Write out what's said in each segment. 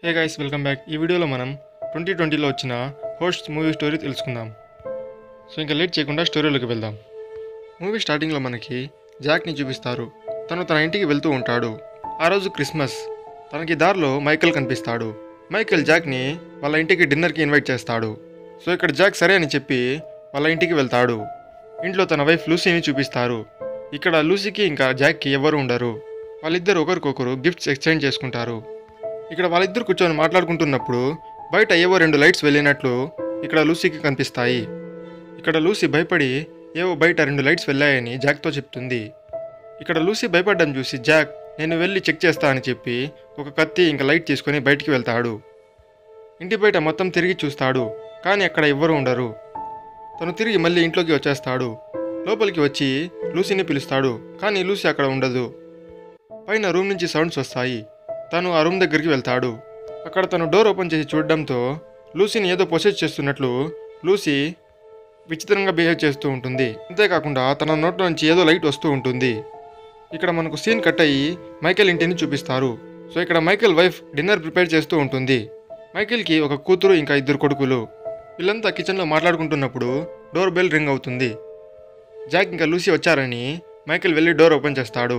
hey guys welcome back ఈ వీడియోలో మనం ట్వంటీ ట్వంటీలో వచ్చిన హోస్ట్ మూవీ స్టోరీ తెలుసుకుందాం సో ఇంకా లేట్ చేయకుండా స్టోరీలోకి వెళ్దాం మూవీ స్టార్టింగ్లో మనకి జాక్ని చూపిస్తారు తను తన ఇంటికి వెళ్తూ ఉంటాడు ఆ రోజు క్రిస్మస్ తనకి దారిలో మైకేల్ కనిపిస్తాడు మైకేల్ జాక్ని వాళ్ళ ఇంటికి డిన్నర్కి ఇన్వైట్ చేస్తాడు సో ఇక్కడ జాక్ సరే అని చెప్పి వాళ్ళ ఇంటికి వెళ్తాడు ఇంట్లో తన వైఫ్ లూసీని చూపిస్తారు ఇక్కడ లూసీకి ఇంకా జాక్కి ఎవరు ఉండరు వాళ్ళిద్దరు ఒకరికొకరు గిఫ్ట్స్ ఎక్స్చేంజ్ చేసుకుంటారు ఇక్కడ వాళ్ళిద్దరు కూర్చొని మాట్లాడుకుంటున్నప్పుడు బయట ఏవో రెండు లైట్స్ వెళ్ళినట్లు ఇక్కడ లూసీకి కనిపిస్తాయి ఇక్కడ లూసీ భయపడి ఏవో బయట రెండు లైట్స్ వెళ్ళాయని జాక్తో చెప్తుంది ఇక్కడ లూసీ భయపడ్డం చూసి జాక్ నేను వెళ్ళి చెక్ చేస్తా అని చెప్పి ఒక కత్తి ఇంకా లైట్ తీసుకొని బయటికి వెళ్తాడు ఇంటి బయట మొత్తం తిరిగి చూస్తాడు కానీ అక్కడ ఎవ్వరూ ఉండరు తను తిరిగి మళ్ళీ ఇంట్లోకి వచ్చేస్తాడు లోపలికి వచ్చి లూసీని పిలుస్తాడు కానీ లూసీ అక్కడ ఉండదు పైన రూమ్ నుంచి సౌండ్స్ వస్తాయి తను ఆ రూమ్ దగ్గరికి వెళ్తాడు అక్కడ తను డోర్ ఓపెన్ చేసి చూడడంతో లూసీని ఏదో పొసెస్ చేస్తున్నట్లు లూసీ విచిత్రంగా బిహేవ్ చేస్తూ ఉంటుంది అంతేకాకుండా తన నోట్లో నుంచి ఏదో లైట్ వస్తూ ఉంటుంది ఇక్కడ మనకు సీన్ కట్ అయ్యి మైకేల్ ఇంటిని చూపిస్తారు సో ఇక్కడ మైకేల్ వైఫ్ డిన్నర్ ప్రిపేర్ చేస్తూ ఉంటుంది మైకేల్కి ఒక కూతురు ఇంకా ఇద్దరు కొడుకులు వీళ్ళంతా కిచెన్లో మాట్లాడుకుంటున్నప్పుడు డోర్ బెల్ రింగ్ అవుతుంది జాక్ ఇంకా లూసీ వచ్చారని మైకేల్ వెళ్ళి డోర్ ఓపెన్ చేస్తాడు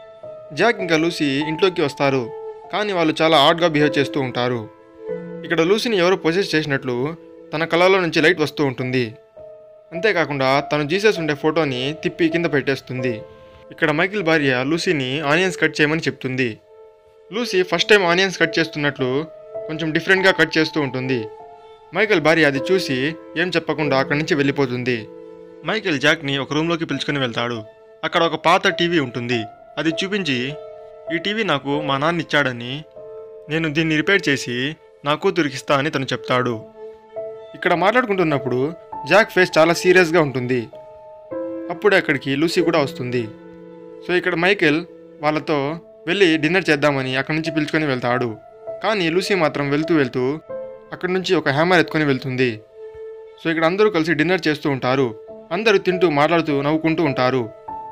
జాక్ ఇంకా లూసీ ఇంట్లోకి వస్తారు కానీ వాళ్ళు చాలా ఆడ్గా బిహేవ్ చేస్తూ ఉంటారు ఇక్కడ లూసీని ఎవరో పొసెస్ చేసినట్లు తన కళలో నుంచి లైట్ వస్తూ ఉంటుంది అంతేకాకుండా తను జీసస్ ఉండే ఫోటోని తిప్పి కింద పెట్టేస్తుంది ఇక్కడ మైకిల్ భార్య లూసీని ఆనియన్స్ కట్ చేయమని చెప్తుంది Lucy first time onions cut చేస్తున్నట్లు కొంచెం డిఫరెంట్గా కట్ చేస్తూ ఉంటుంది మైకేల్ భార్య అది చూసి ఏం చెప్పకుండా అక్కడి నుంచి వెళ్ళిపోతుంది మైకేల్ జాక్ని ఒక రూమ్లోకి పిలుచుకొని వెళ్తాడు అక్కడ ఒక పాత టీవీ ఉంటుంది అది చూపించి ఈ టీవీ నాకు మా నాన్న ఇచ్చాడని నేను దీన్ని రిపేర్ చేసి నా కూతురికి ఇస్తా అని తను చెప్తాడు ఇక్కడ మాట్లాడుకుంటున్నప్పుడు జాక్ ఫేస్ చాలా సీరియస్గా ఉంటుంది అప్పుడే అక్కడికి లూసీ కూడా వస్తుంది సో ఇక్కడ మైకేల్ వాళ్ళతో వెళ్ళి డిన్నర్ చేద్దామని అక్కడి నుంచి పిలుచుకొని వెళ్తాడు కానీ లూసీ మాత్రం వెళ్తూ వెళ్తూ అక్కడి నుంచి ఒక హ్యామర్ ఎత్తుకొని వెళ్తుంది సో ఇక్కడ అందరూ కలిసి డిన్నర్ చేస్తూ ఉంటారు అందరూ తింటూ మాట్లాడుతూ నవ్వుకుంటూ ఉంటారు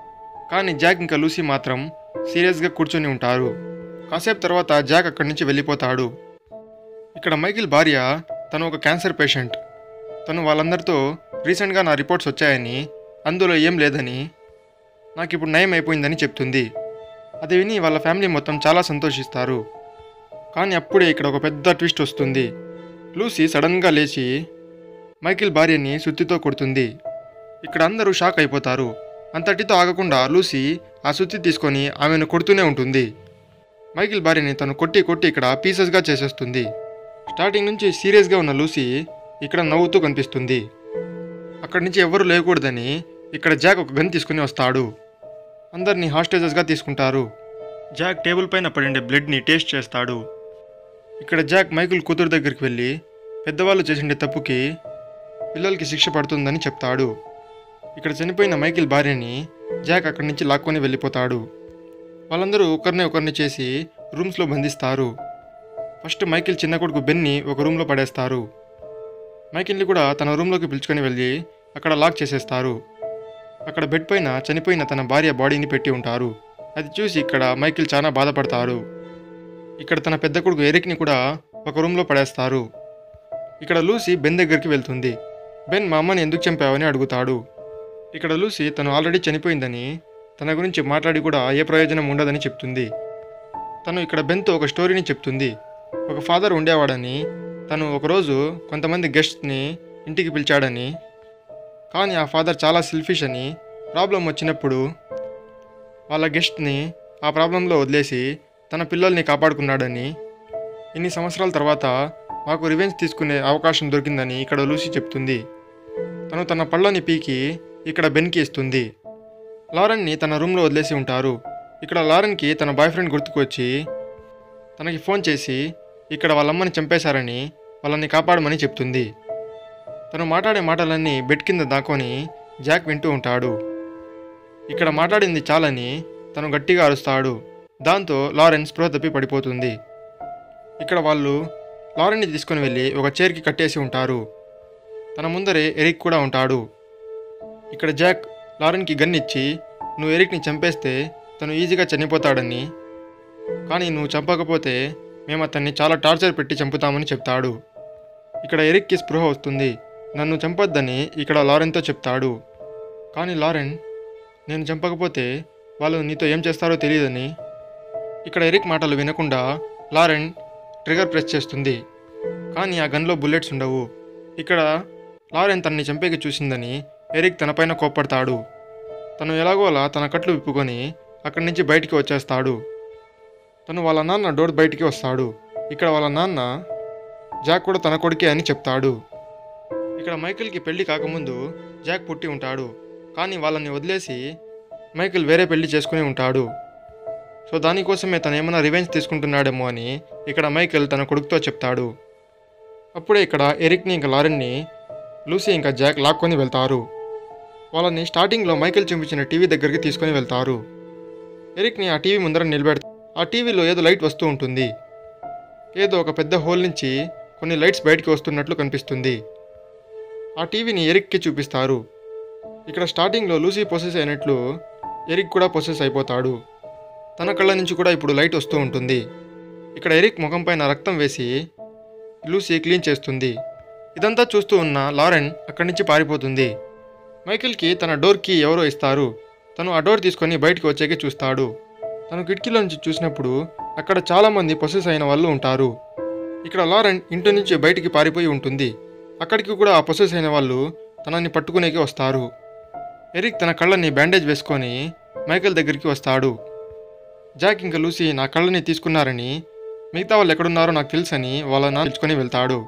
కానీ జాక్ ఇంకా లూసీ మాత్రం సీరియస్గా కూర్చొని ఉంటారు కాసేపు తర్వాత జాక్ అక్కడి నుంచి వెళ్ళిపోతాడు ఇక్కడ మైకిల్ భార్య తను ఒక క్యాన్సర్ పేషెంట్ తను వాళ్ళందరితో రీసెంట్గా నా రిపోర్ట్స్ వచ్చాయని అందులో ఏం లేదని నాకు ఇప్పుడు నయం అయిపోయిందని చెప్తుంది అది విని వాళ్ళ ఫ్యామిలీ మొత్తం చాలా సంతోషిస్తారు కానీ అప్పుడే ఇక్కడ ఒక పెద్ద ట్విస్ట్ వస్తుంది లూసీ సడన్గా లేచి మైకిల్ భార్యని సుత్తితో కొడుతుంది ఇక్కడ అందరూ షాక్ అయిపోతారు అంతటితో ఆగకుండా లూసీ ఆ సుత్తి తీసుకొని ఆమెను కొడుతూనే ఉంటుంది మైకిల్ భార్యని తను కొట్టి కొట్టి ఇక్కడ పీసెస్గా చేసేస్తుంది స్టార్టింగ్ నుంచి సీరియస్గా ఉన్న లూసీ ఇక్కడ నవ్వుతూ కనిపిస్తుంది అక్కడి నుంచి ఎవరు లేకూడదని ఇక్కడ జాక్ ఒక గన్ తీసుకుని వస్తాడు అందరినీ హాస్టేజెస్గా తీసుకుంటారు జాక్ టేబుల్ పైన పడిండే బ్లడ్ని టేస్ట్ చేస్తాడు ఇక్కడ జాక్ మైకిల్ కూతురు దగ్గరికి వెళ్ళి పెద్దవాళ్ళు చేసిండే తప్పుకి పిల్లలకి శిక్ష పడుతుందని చెప్తాడు ఇక్కడ చనిపోయిన మైకిల్ భార్యని జాక్ అక్కడి నుంచి లాక్కొని వెళ్ళిపోతాడు వాళ్ళందరూ ఒకరిని ఒకరిని చేసి రూమ్స్లో బంధిస్తారు ఫస్ట్ మైకిల్ చిన్న కొడుకు బెన్ని ఒక రూమ్లో పడేస్తారు మైకిల్ని కూడా తన రూమ్లోకి పిలుచుకొని వెళ్ళి అక్కడ లాక్ చేసేస్తారు అక్కడ బెడ్ పైన చనిపోయిన తన భార్య బాడీని పెట్టి ఉంటారు అది చూసి ఇక్కడ మైకిల్ చాలా బాధపడతారు ఇక్కడ తన పెద్ద కొడుకు ఎరిక్ని కూడా ఒక రూమ్లో పడేస్తారు ఇక్కడ లూసీ బెన్ దగ్గరికి వెళ్తుంది బెన్ మా అమ్మని ఎందుకు చంపావని అడుగుతాడు ఇక్కడ లూసీ తను ఆల్రెడీ చనిపోయిందని తన గురించి మాట్లాడి కూడా ఏ ప్రయోజనం ఉండదని చెప్తుంది తను ఇక్కడ బెన్తో ఒక స్టోరీని చెప్తుంది ఒక ఫాదర్ ఉండేవాడని తను ఒకరోజు కొంతమంది గెస్ట్ని ఇంటికి పిలిచాడని కానీ ఆ ఫాదర్ చాలా సెల్ఫిష్ అని ప్రాబ్లం వచ్చినప్పుడు వాళ్ళ గెస్ట్ని ఆ ప్రాబ్లంలో వదిలేసి తన పిల్లల్ని కాపాడుకున్నాడని ఇన్ని సంవత్సరాల తర్వాత మాకు రివెంజ్ తీసుకునే అవకాశం దొరికిందని ఇక్కడ లూసీ చెప్తుంది తను తన పళ్ళని పీకి ఇక్కడ బెన్కి ఇస్తుంది లారెన్ని తన రూమ్లో వదిలేసి ఉంటారు ఇక్కడ లారెన్కి తన బాయ్ ఫ్రెండ్ గుర్తుకు వచ్చి తనకి ఫోన్ చేసి ఇక్కడ వాళ్ళమ్మని చంపేశారని వాళ్ళని కాపాడమని చెప్తుంది తను మాట్లాడే మాటలన్నీ బెడ్ కింద దాక్కొని జాక్ వింటూ ఉంటాడు ఇక్కడ మాట్లాడింది చాలని తను గట్టిగా అరుస్తాడు దాంతో లారెన్స్ స్పృహ తప్పి పడిపోతుంది ఇక్కడ వాళ్ళు లారెన్ని తీసుకొని వెళ్ళి ఒక చైర్కి కట్టేసి ఉంటారు తన ముందరే ఎరిక్ కూడా ఉంటాడు ఇక్కడ జాక్ లారెన్కి గన్ ఇచ్చి నువ్వు ఎరిక్ని చంపేస్తే తను ఈజీగా చనిపోతాడని కానీ నువ్వు చంపకపోతే మేము అతన్ని చాలా టార్చర్ పెట్టి చంపుతామని చెప్తాడు ఇక్కడ ఎరిక్కి స్పృహ వస్తుంది నన్ను చంపొద్దని ఇక్కడ లారెన్తో చెప్తాడు కానీ లారెన్ నేను చంపకపోతే వాళ్ళు నీతో ఏం చేస్తారో తెలియదని ఇక్కడ ఎరిక్ మాటలు వినకుండా లారెన్ ట్రిగర్ ప్రెస్ చేస్తుంది కానీ ఆ గన్లో బుల్లెట్స్ ఉండవు ఇక్కడ లారెన్ తనని చంపేకి చూసిందని ఎరిక్ తనపైన కోప్పడతాడు తను ఎలాగోలా తన కట్లు విప్పుకొని అక్కడి నుంచి బయటికి వచ్చేస్తాడు తను వాళ్ళ నాన్న డోర్ బయటికి వస్తాడు ఇక్కడ వాళ్ళ నాన్న జాక్ కూడా తన కొడుకే అని చెప్తాడు ఇక్కడ మైకిల్కి పెళ్లి కాకముందు జాక్ పుట్టి ఉంటాడు కానీ వాళ్ళని వదిలేసి మైకిల్ వేరే పెళ్లి చేసుకుని ఉంటాడు సో దానికోసమే తను ఏమైనా రివెంజ్ తీసుకుంటున్నాడేమో అని ఇక్కడ మైకిల్ తన కొడుకుతో చెప్తాడు అప్పుడే ఇక్కడ ఎరిక్ని ఇంకా లారెన్ని లూసీ ఇంకా జాక్ లాక్కొని వెళ్తారు వాళ్ళని స్టార్టింగ్లో మైకిల్ చూపించిన టీవీ దగ్గరికి తీసుకొని వెళ్తారు ఎరిక్ని ఆ టీవీ ముందర నిలబెడతారు ఆ టీవీలో ఏదో లైట్ వస్తూ ఉంటుంది ఏదో ఒక పెద్ద హోల్ నుంచి కొన్ని లైట్స్ బయటికి వస్తున్నట్లు కనిపిస్తుంది ఆ టీవీని ఎరిక్కి చూపిస్తారు ఇక్కడ స్టార్టింగ్లో లూసీ పొసెస్ అయినట్లు ఎరిక్ కూడా పొసెస్ అయిపోతాడు తన కళ్ళ నుంచి కూడా ఇప్పుడు లైట్ వస్తూ ఉంటుంది ఇక్కడ ఎరిక్ ముఖం పైన రక్తం వేసి లూసీ క్లీన్ చేస్తుంది ఇదంతా చూస్తూ ఉన్న లారెన్ అక్కడి నుంచి పారిపోతుంది మైకిల్కి తన డోర్కి ఎవరో ఇస్తారు తను ఆ డోర్ తీసుకొని బయటికి వచ్చేకి చూస్తాడు తను కిటికీలో నుంచి చూసినప్పుడు అక్కడ చాలామంది పొసెస్ అయిన వాళ్ళు ఉంటారు ఇక్కడ లారెన్ ఇంటి నుంచి బయటికి పారిపోయి ఉంటుంది అక్కడికి కూడా ఆ పొసెస్ అయిన వాళ్ళు తనని పట్టుకునేకి వస్తారు ఎరిక్ తన కళ్ళని బ్యాండేజ్ వేసుకొని మైకేల్ దగ్గరికి వస్తాడు జాక్ ఇంకా లూసీ నా కళ్ళని తీసుకున్నారని మిగతా వాళ్ళు ఎక్కడున్నారో నాకు తెలుసని వాళ్ళ నాన్న పిలుచుకొని వెళ్తాడు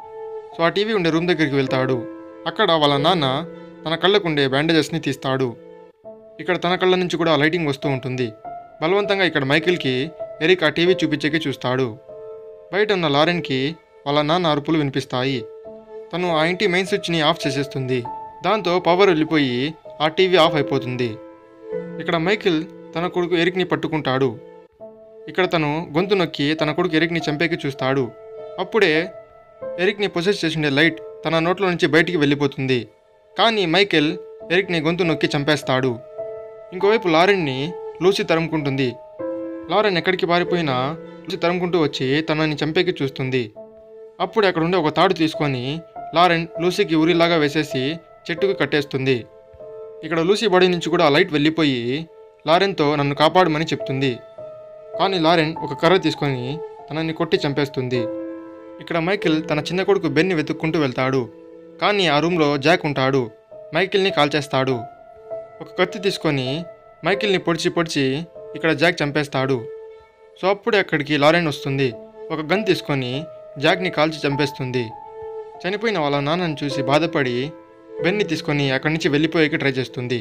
సో ఆ టీవీ ఉండే రూమ్ దగ్గరికి వెళ్తాడు అక్కడ వాళ్ళ నాన్న తన కళ్ళకు ఉండే బ్యాండేజెస్ని తీస్తాడు ఇక్కడ తన కళ్ళ నుంచి కూడా లైటింగ్ వస్తూ ఉంటుంది బలవంతంగా ఇక్కడ మైకిల్కి ఎరిక్ ఆ టీవీ చూపించేకి చూస్తాడు బయట ఉన్న లారెన్కి వాళ్ళ నాన్న అరుపులు వినిపిస్తాయి తను ఆ ఇంటి మెయిన్ స్విచ్ని ఆఫ్ చేసేస్తుంది దాంతో పవర్ వెళ్ళిపోయి ఆ టీవీ ఆఫ్ అయిపోతుంది ఇక్కడ మైకిల్ తన కొడుకు ఎరిక్ని పట్టుకుంటాడు ఇక్కడ తను గొంతు నొక్కి తన కొడుకు ఎరిక్ని చంపేకి చూస్తాడు అప్పుడే ఎరిక్ని పొసెస్ చేసిండే లైట్ తన నోట్లో నుంచి బయటికి వెళ్ళిపోతుంది కానీ మైకెల్ ఎరిక్ని గొంతు నొక్కి చంపేస్తాడు ఇంకోవైపు లారెన్ని లూసీ తరుముకుంటుంది లారెన్ ఎక్కడికి పారిపోయినా లూసీ తరుముకుంటూ వచ్చి తనని చంపేకి చూస్తుంది అప్పుడు అక్కడ ఉండే ఒక తాడు తీసుకొని లారెన్ లూసీకి ఉరిలాగా వేసేసి చెట్టుకు కట్టేస్తుంది ఇక్కడ లూసీ బాడీ నుంచి కూడా ఆ లైట్ వెళ్ళిపోయి లారెన్తో నన్ను కాపాడమని చెప్తుంది కానీ లారెన్ ఒక కర్ర తీసుకొని తనని కొట్టి చంపేస్తుంది ఇక్కడ మైకిల్ తన చిన్న కొడుకు బెన్ని వెతుక్కుంటూ వెళ్తాడు కానీ ఆ రూమ్లో జాక్ ఉంటాడు మైకిల్ని కాల్చేస్తాడు ఒక కత్తి తీసుకొని మైకిల్ని పొడిచి పొడిచి ఇక్కడ జాక్ చంపేస్తాడు సో అప్పుడే అక్కడికి లారెన్ వస్తుంది ఒక గన్ తీసుకొని జాక్ని కాల్చి చంపేస్తుంది చనిపోయిన వాళ్ళ నాన్నని చూసి బాధపడి బెన్ని తీసుకొని అక్కడి నుంచి వెళ్ళిపోయేకి ట్రై చేస్తుంది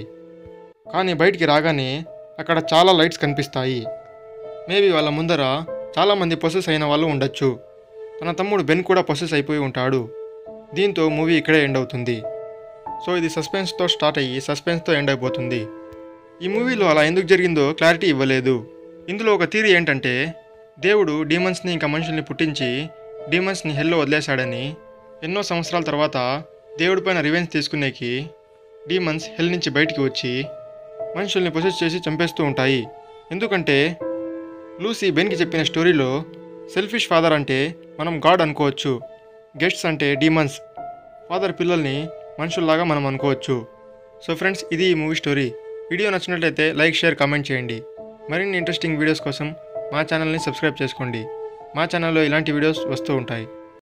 కానీ బయటికి రాగానే అక్కడ చాలా లైట్స్ కనిపిస్తాయి మేబీ వాళ్ళ ముందర చాలామంది పొసెస్ అయిన వాళ్ళు ఉండొచ్చు తన తమ్ముడు బెన్ కూడా పొసెస్ అయిపోయి ఉంటాడు దీంతో మూవీ ఇక్కడే ఎండ్ అవుతుంది సో ఇది సస్పెన్స్తో స్టార్ట్ అయ్యి సస్పెన్స్తో ఎండ్ అయిపోతుంది ఈ మూవీలో అలా ఎందుకు జరిగిందో క్లారిటీ ఇవ్వలేదు ఇందులో ఒక థీరీ ఏంటంటే దేవుడు డీమన్స్ని ఇంకా మనుషుల్ని పుట్టించి డీమన్స్ని హెల్లో వదిలేశాడని ఎన్నో సంవత్సరాల తర్వాత దేవుడిపైన రివెంజ్ తీసుకునేకి డీమన్స్ హెల్ నుంచి బయటికి వచ్చి మనుషుల్ని పొసెస్ చేసి చంపేస్తూ ఉంటాయి ఎందుకంటే లూసీ బెన్కి చెప్పిన స్టోరీలో సెల్ఫిష్ ఫాదర్ అంటే మనం గాడ్ అనుకోవచ్చు గెస్ట్స్ అంటే డీమన్స్ ఫాదర్ పిల్లల్ని మనుషుల్లాగా మనం అనుకోవచ్చు సో ఫ్రెండ్స్ ఇది ఈ మూవీ స్టోరీ వీడియో నచ్చినట్లయితే లైక్ షేర్ కామెంట్ చేయండి మరిన్ని ఇంట్రెస్టింగ్ వీడియోస్ కోసం మా ఛానల్ని సబ్స్క్రైబ్ చేసుకోండి మా ఛానల్లో ఇలాంటి వీడియోస్ వస్తూ ఉంటాయి